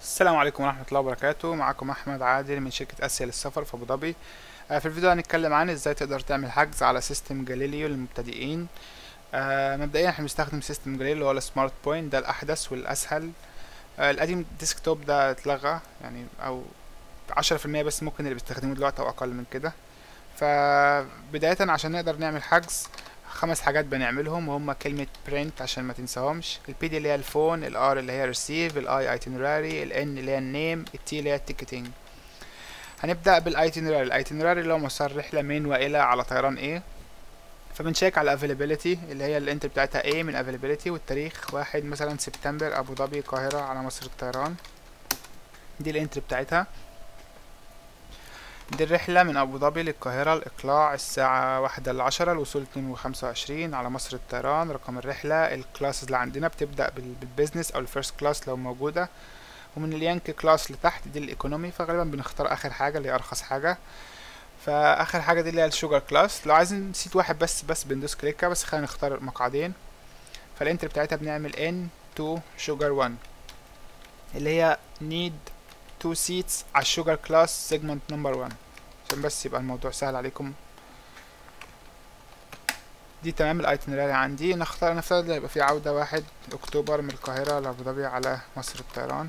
السلام عليكم ورحمة الله وبركاته معكم أحمد عادل من شركة آسيا للسفر في أبو ظبي آه، في الفيديو هنتكلم عن ازاي تقدر تعمل حجز على سيستم جاليليو للمبتدئين آه، مبدئيا احنا بنستخدم سيستم جاليليو اللي هو السمارت بوينت ده الأحدث والأسهل آه، القديم ديسكتوب ده اتلغى يعني أو عشرة في المية بس ممكن اللي بيستخدموه دلوقتي أو أقل من كده فبداية عشان نقدر نعمل حجز خمس حاجات بنعملهم وهم كلمة print عشان ما تنساهمش ال P دي اللي هي الفون ال R اللي هي receive ال I itinerary ال N اللي هي النيم ال T اللي هي التيكتينج هنبدأ بالايتينراري الايتينراري اللي هو مسار رحلة من وإلى على طيران A فبنشيك على availability اللي هي الانتر بتاعتها A من availability والتاريخ واحد مثلا سبتمبر أبو ظبي القاهرة على مصر الطيران دي الانتر بتاعتها دي الرحلة من أبو ظبي للقاهرة الإقلاع الساعة واحدة لعشرة الوصول اتنين وخمسة وعشرين على مصر الطيران رقم الرحلة الكلاسز اللي عندنا بتبدأ بال- بالبيزنس أو الفيرست كلاس لو موجودة ومن اليانك كلاس لتحت دي الإيكونومي فغالبا بنختار آخر حاجة اللي هي أرخص حاجة فآخر حاجة دي اللي هي الشوجر كلاس لو عايزين سيت واحد بس بس بندوس كليكة بس خلينا نختار مقعدين فالانتر بتاعتها بنعمل N to sugar 1 اللي هي need two seats على الشوجر كلاس سيجمنت نمبر 1 عشان بس يبقى الموضوع سهل عليكم دي تمام الايتنراري عندي نختار نفترض يبقى في عودة واحد اكتوبر من القاهرة لأبو ظبي على مصر الطيران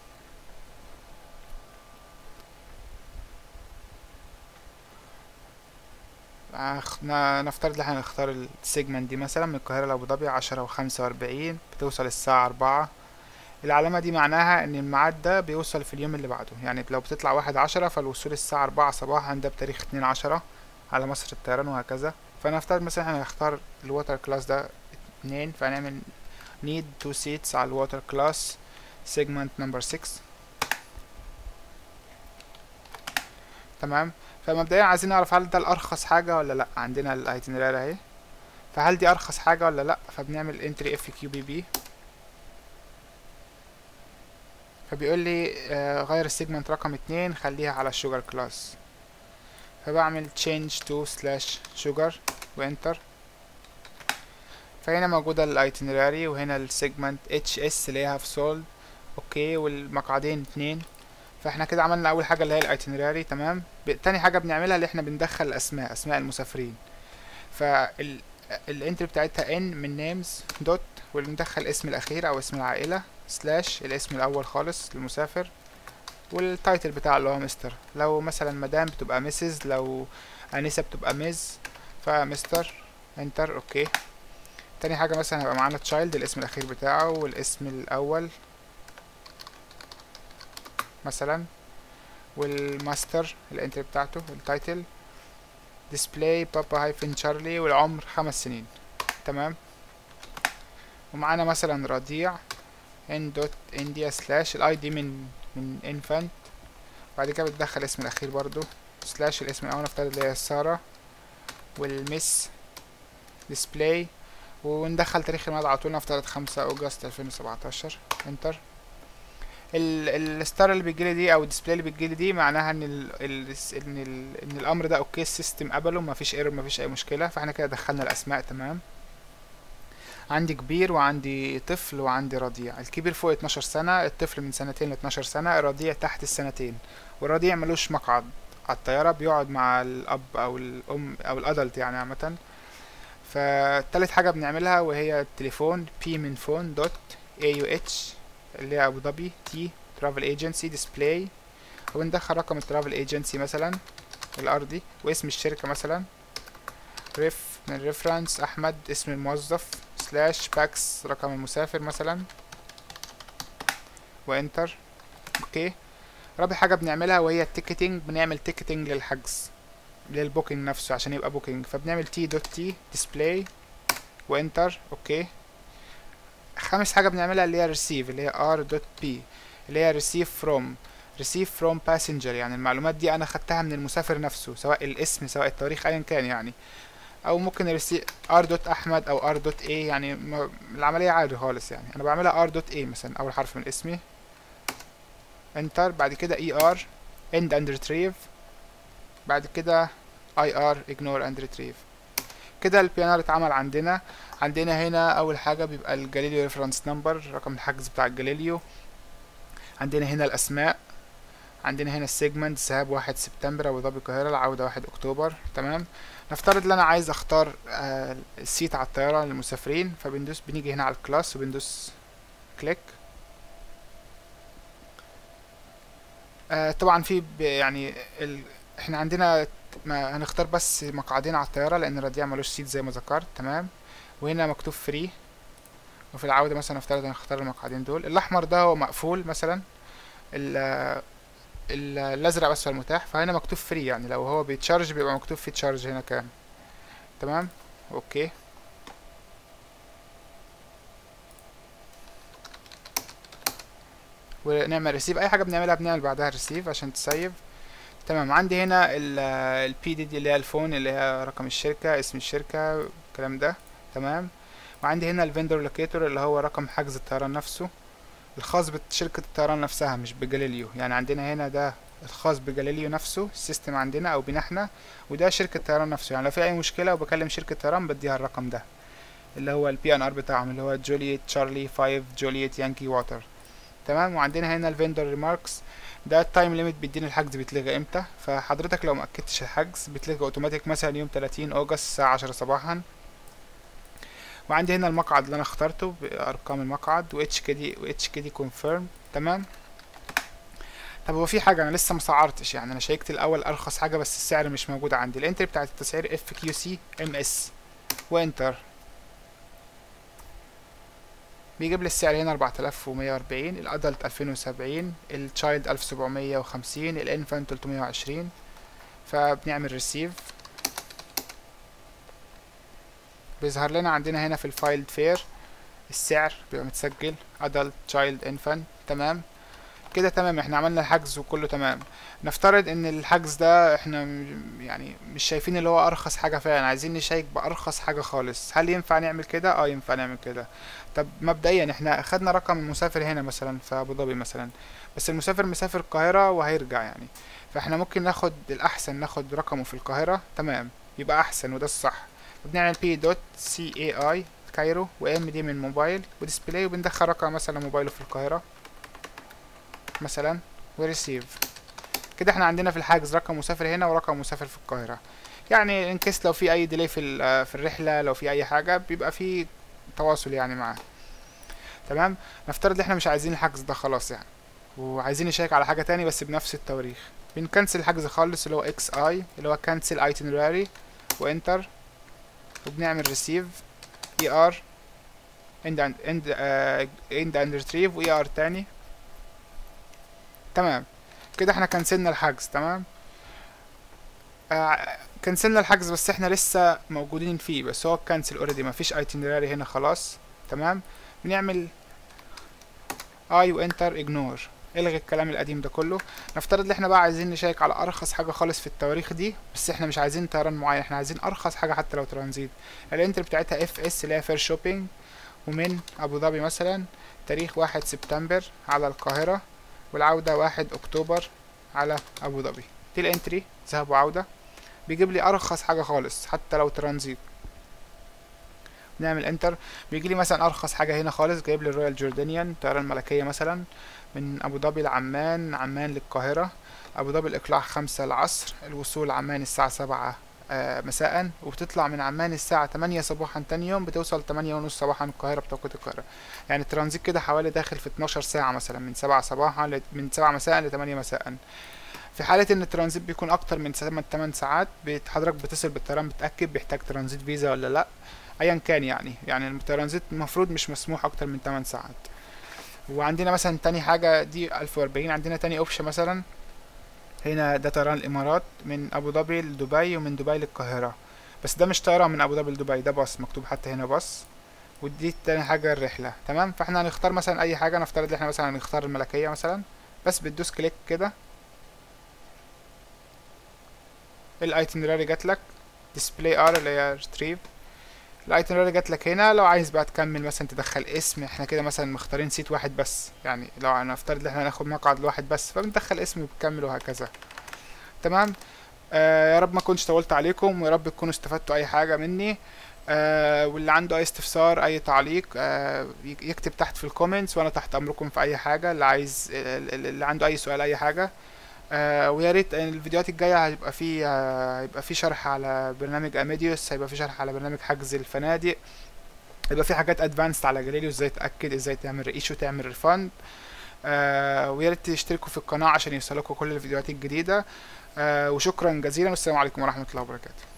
أخ- ن- نفترض ان احنا نختار السيجمنت دي مثلا من القاهرة لأبو ظبي عشرة وخمسة وأربعين بتوصل الساعة أربعة العلامة دي معناها ان الميعاد ده بيوصل في اليوم اللي بعده يعني لو بتطلع واحد عشرة فالوصول الساعة أربعة صباحا ده بتاريخ اتنين عشرة على مصر الطيران وهكذا فنفترض مثلا احنا نختار الووتر كلاس ده اتنين فهنعمل need two seats على الووتر كلاس segment number 6 تمام فمبدئيا عايزين نعرف هل ده الأرخص حاجة ولا لأ عندنا الايتنراري اهي فهل دي أرخص حاجة ولا لأ فبنعمل entry fqbb فبيقول لي آه، غير السيجمنت رقم اتنين خليها على الشوجر كلاس فبعمل change to slash sugar وانتر فهنا موجودة الايتنراري وهنا السيجمنت HS اللي هي half sold اوكي والمقعدين اتنين فاحنا كده عملنا اول حاجة اللي هي الايتنراري تمام ب- تاني حاجة بنعملها اللي احنا بندخل الاسماء اسماء المسافرين فال الانتري بتاعتها n من names دوت وندخل اسم الاخير او اسم العائلة سلاش الاسم الاول خالص للمسافر والتايتل بتاعه اللي هو مستر لو مثلا مدام بتبقى مسز لو انسة بتبقى ميز فمستر انتر اوكي تاني حاجة مثلا هيبقى معانا تشايلد الاسم الاخير بتاعه والاسم الاول مثلا والماستر الانتري بتاعته التايتل ديسبلاي بابا هايفن تشارلي والعمر خمس سنين تمام ومعانا مثلا رضيع ان دوت انديا سلاش الاي دي من من انفانت بعد كده بتدخل اسم الاخير برضو سلاش الاسم الاول نفترض اللي هي سارة والمس ديسبلاي وندخل تاريخ الميلاد على طول نفترض خمسة اوجست الفين وسبعتاشر انتر ال- الستار اللي بتجيلي دي او الديسبلاي اللي بتجيلي دي معناها ان ال ال ان ال ان الامر ده اوكي السيستم قبله مفيش ايرور مفيش اي مشكله فاحنا كده دخلنا الاسماء تمام عندي كبير وعندي طفل وعندي رضيع الكبير فوق 12 سنة الطفل من سنتين ل 12 سنة الرضيع تحت السنتين والرضيع ملوش مقعد على الطيارة بيقعد مع الأب أو الأم أو الأدلت يعني عامة فتالت حاجة بنعملها وهي التليفون P من فون دوت AUH اللي هي أبو ظبي T ترافل ايجنسي ديسبلاي وندخل رقم الترافل ايجنسي مثلا الأرضي واسم الشركة مثلا ريف من ريفرنس أحمد اسم الموظف سلاش باكس رقم المسافر مثلا وانتر اوكي رابع حاجة بنعملها وهي التيكتينج بنعمل تيكتينج للحجز للبوكينج نفسه عشان يبقى بوكينج فبنعمل تي دوت تي ديسبلاي وانتر اوكي خامس حاجة بنعملها اللي هي ريسيف اللي هي ار دوت بي اللي هي ريسيف فروم ريسيف فروم باسنجر يعني المعلومات دي انا خدتها من المسافر نفسه سواء الاسم سواء التاريخ ايا كان يعني او ممكن ارسي ار دوت احمد او ار دوت اي يعني م- العمليه عادي خالص يعني انا بعملها ار دوت اي مثلا اول حرف من اسمي انتر بعد كده اي ار end and retrieve بعد كده اي ار ignore and retrieve كده البيانر اتعمل عندنا عندنا هنا اول حاجه بيبقى الجاليليو ريفرنس نمبر رقم الحجز بتاع الجاليليو عندنا هنا الاسماء عندنا هنا السيجمنت ذهاب واحد سبتمبر ابو ظبي القاهره العوده واحد اكتوبر تمام نفترض ان انا عايز اختار آه السيت على الطياره للمسافرين فبندوس بنيجي هنا على الكلاس وبندوس كليك آه طبعا في يعني ال... احنا عندنا ما هنختار بس مقعدين على الطياره لان الراديع ملوش سيت زي ما ذكرت تمام وهنا مكتوب فري وفي العوده مثلا نفترض هنختار المقعدين دول الاحمر ده هو مقفول مثلا الازرق بس هو المتاح فهنا مكتوب فري يعني لو هو بيتشارج بيبقى مكتوب فيه تشارج هنا كام تمام اوكي ونعمل ريسيف اي حاجه بنعملها بنعمل بعدها ريسيف عشان تسيف تمام عندي هنا البي دي دي اللي هي الفون اللي هي رقم الشركه اسم الشركه الكلام ده تمام وعندي هنا الفندور لوكيتور اللي هو رقم حجز الطيران نفسه الخاص بشركة الطيران نفسها مش بجاليليو يعني عندنا هنا ده الخاص بجاليليو نفسه السيستم عندنا او بينا احنا وده شركة الطيران نفسه يعني لو في اي مشكلة وبكلم شركة الطيران بديها الرقم ده اللي هو البي ان ار بتاعهم اللي هو جولييت تشارلي 5 جولييت يانكي واتر تمام وعندنا هنا الفندور ريماركس ده التايم ليميت بيديني الحجز بيتلغى امتى فحضرتك لو مأكدتش الحجز بيتلغى اوتوماتيك مثلا يوم 30 اوجست الساعة 10 صباحا وعندي هنا المقعد اللي انا اخترته بارقام المقعد و اتش كي دي و اتش كي دي كونفيرم تمام طب هو في حاجه انا لسه ما سعرتش يعني انا شيكت الاول ارخص حاجه بس السعر مش موجود عندي الانتري بتاعت التسعير اف كيو سي ام اس وانتر بيجيب لي السعر هنا 4140 الادلت 2070 التشايلد 1750 الانفانت 320 فبنعمل ريسيف بيظهر لنا عندنا هنا في الفايل فير السعر بيبقى متسجل adult child infant تمام كده تمام احنا عملنا الحجز وكله تمام نفترض ان الحجز ده احنا يعني مش شايفين اللي هو ارخص حاجة فعلا عايزين نشيك بارخص حاجة خالص هل ينفع نعمل كده اه ينفع نعمل كده طب مبدئيا احنا اخدنا رقم المسافر هنا مثلا في ابو ظبي مثلا بس المسافر مسافر القاهرة وهيرجع يعني فاحنا ممكن ناخد الاحسن ناخد رقمه في القاهرة تمام يبقى احسن وده الصح بنعمل بي دوت سي اي اي كايرو وام دي من موبايل وديسبلاي وبندخل رقم مثلا موبايله في القاهرة مثلا وريسيف كده احنا عندنا في الحجز رقم مسافر هنا ورقم مسافر في القاهرة يعني ان كيس لو في اي ديلي في في الرحلة لو في اي حاجة بيبقى في تواصل يعني معاه تمام نفترض احنا مش عايزين الحجز ده خلاص يعني وعايزين نشيك على حاجة تاني بس بنفس التواريخ بنكنسل الحجز خالص اللي هو اكس اي اللي هو كانسل ايتنراري وانتر وبنعمل ريسيف اي ار اند اند اند اند ريتريف واي ار تاني تمام كده احنا كنسلنا الحجز تمام آه كنسلنا الحجز بس احنا لسه موجودين فيه بس هو كنسل اوريدي مفيش ايتنراري هنا خلاص تمام بنعمل اي وانتر اجنور الغي الكلام القديم ده كله نفترض ان احنا بقى عايزين نشيك على ارخص حاجه خالص في التواريخ دي بس احنا مش عايزين طيران معين احنا عايزين ارخص حاجه حتى لو ترانزيت الانتر بتاعتها اف اس اللي هي فير شوبينج ومن ابو ظبي مثلا تاريخ واحد سبتمبر على القاهره والعوده واحد اكتوبر على ابو ظبي دي الانتري ذهاب وعوده بيجيب لي ارخص حاجه خالص حتى لو ترانزيت نعمل انتر بيجي لي مثلا ارخص حاجه هنا خالص جايب لي الرويال جوردانيان طيران ملكيه مثلا من ابو ظبي لعمان عمان للقاهره ابو ظبي الاقلاع خمسة العصر الوصول عمان الساعه سبعة آه مساء وبتطلع من عمان الساعة تمانية صباحا تاني يوم بتوصل تمانية ونص صباحا القاهرة بتوقيت القاهرة يعني الترانزيت كده حوالي داخل في اتناشر ساعة مثلا من سبعة صباحا ل... من سبعة مساء لتمانية مساء في حالة ان الترانزيت بيكون اكتر من تمن ساعات حضرتك بتصل بالطيران بتأكد بيحتاج ترانزيت فيزا ولا لا ايا كان يعني يعني الترانزيت المفروض مش مسموح اكتر من 8 ساعات وعندنا مثلا تاني حاجة دي 1040 عندنا تاني اوبشن مثلا هنا ده طيران الامارات من ابو ظبي لدبي ومن دبي للقاهرة بس ده مش طيران من ابو ظبي لدبي ده باص مكتوب حتى هنا باص ودي تاني حاجة الرحلة تمام فاحنا هنختار مثلا اي حاجة نفترض ان احنا مثلا هنختار الملكية مثلا بس بتدوس كليك كده الايتنراري جاتلك ديسبلاي ار اللي هي ريتريف الايتنراري جات لك هنا لو عايز بقى تكمل مثلا تدخل اسم احنا كده مثلا مختارين سيت واحد بس يعني لو هنفترض ان احنا هناخد مقعد لواحد بس فبندخل اسم وبنكمل وهكذا تمام آه يا رب ما كنتش طولت عليكم ويا رب تكونوا استفدتوا اي حاجه مني آه واللي عنده اي استفسار اي تعليق آه يك- يكتب تحت في الكومنتس وانا تحت امركم في اي حاجه اللي عايز اللي عنده اي سؤال اي حاجه آه ويا ريت إن الفيديوهات الجايه هيبقى في آه هيبقى في شرح على برنامج اميديوس هيبقى في شرح على برنامج حجز الفنادق هيبقى في حاجات ادفانسد على جاليليو ازاي تاكد ازاي تعمل ريش وتعمل ريفاند آه ويا ريت تشتركوا في القناه عشان يوصلكوا كل الفيديوهات الجديده آه وشكرا جزيلا والسلام عليكم ورحمه الله وبركاته